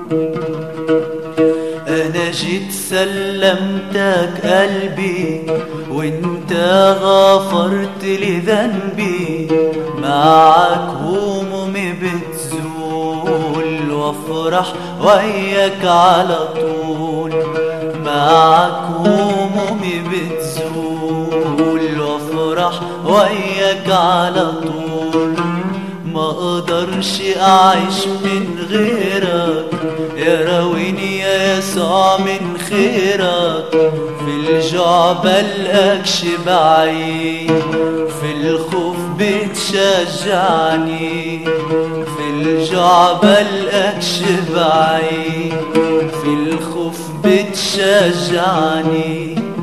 انا جيت سلمتك قلبي وانت غفرت لي ذنبي معك همومي بتزول وافرح وياك على طول معك همومي بتزول وافرح وياك على طول ما اقدرش اعيش من غيرك يا راويني يا يسوع من خيرك في الجوع بلقكش بعيد في الخوف بتشجعني في الجوع بلقكش بعيد في الخوف بتشجعني